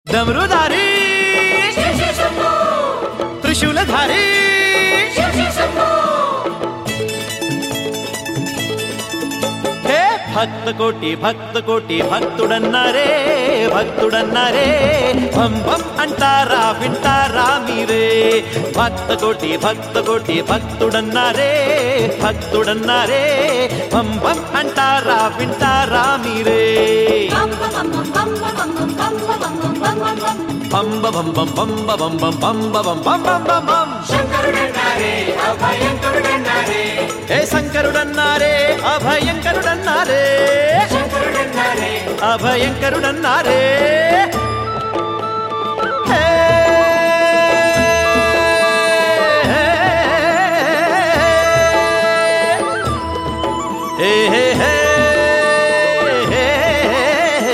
డమరుధారి త్రిశూలధారి హే భక్త కోటి భక్త కోటి భక్తుడన్నారే భక్తుడన్నారే భం భం అంటారా వింటారా మీరే భక్త కోటి భక్త కోటి భక్తుడన్నారే భక్తుడన్నారే భం భం అంటారా వింటారా మీరే పంబ బం బం పంబ బం బం పంబ బం బం బం బం బం ఏ శంకరుడన్నారే అభయంకరుడన్నారే అభయంకరుడన్నారే హే. హే హే హే హే హే.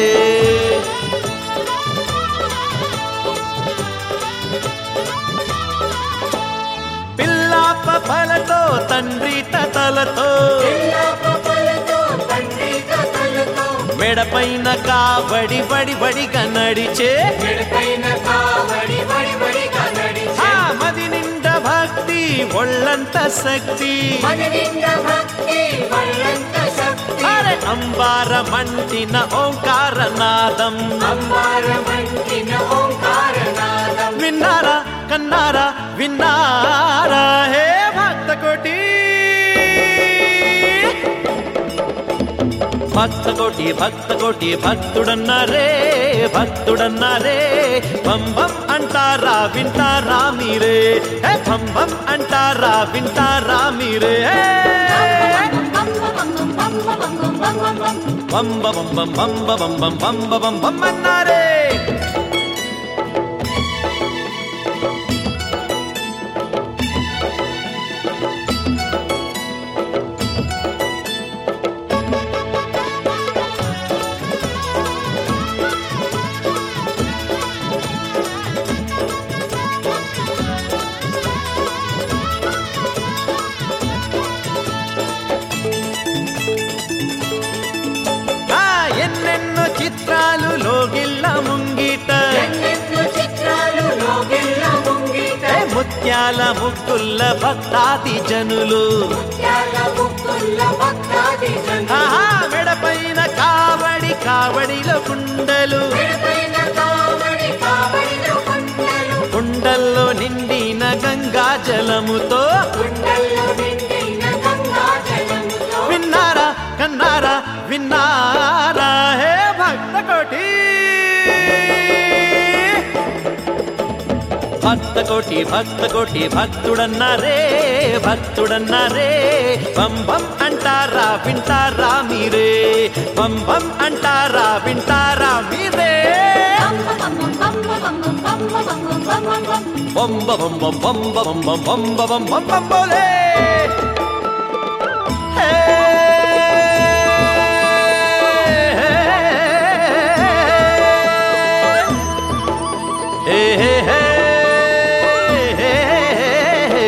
పిల్లాప పలతో తండ్రి తలతో మెడపైన కావడి బడి బడిగా నడిచే ఆ మది నిండా భక్తి ఒళ్ళంత శక్తి అరే అంబార మంటిన ఓంకార నాదం విన్నారా కన్నారా విన్నారా హే భక్త కోటి భక్త కోటి భక్త కోటి భక్తుడన్నారే భక్తుడన్నారే బం బం అంటారా వింటారా మీరే హే బం బం అంటారా వింటారా మీరే హే. బం బం బం బం బం బం బం బం బం బం అన్నారే ఆ ఎన్నెన్నో చిత్రాలు లోగిల్ల ముంగిట ఏ ముత్యాల ముక్కుల్ల భక్తాది జనులు ఆహా మెడపైన కావడి కావడిలో కుండలు కుండల్లో నిండిన గంగా జలముతో విన్నారా కన్నారా విన్నారా హే భక్త కోటి భక్త కోటి భక్త కోటి భక్తుడన్నారే భక్తుడన్నారే బం బం అంటారా వింటారా మీరే బం బం అంటారా వింటారా మీరే బొంబ బొంబ బొంబ బొంబ బొంబ బొంబ బొంబోలే హే హే హే హే హే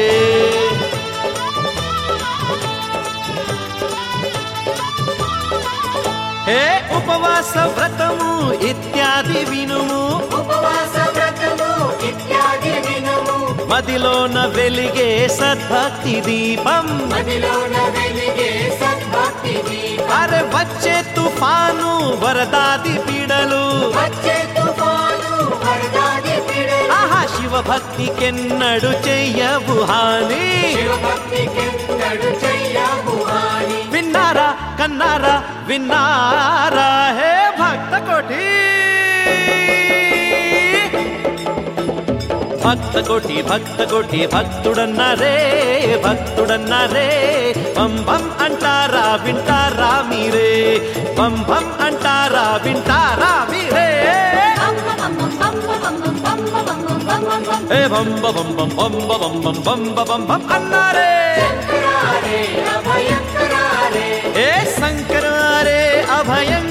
హే ఉపవాస వ్రతము ఇత్యాది వినుము మదిలోన వెలిగే సద్భక్తి దీపం అరే వచ్చే తుఫాను వరదాది పీడలు ఆహా శివ భక్తికెన్నడు చెయ్యవు హాని విన్నారా కన్నారా విన్నారా హే భక్త కోటి భక్త కోటి భక్త కోటి భక్తుడన్నారే భక్తుడన్నారే బం బం అంటారా వింటారా మీరే బం బం అంటారా వింటారా మీరే ఏ బం బం బం బం బం బం బం బం బం అన్నారే ఏ శంకరారే అభయం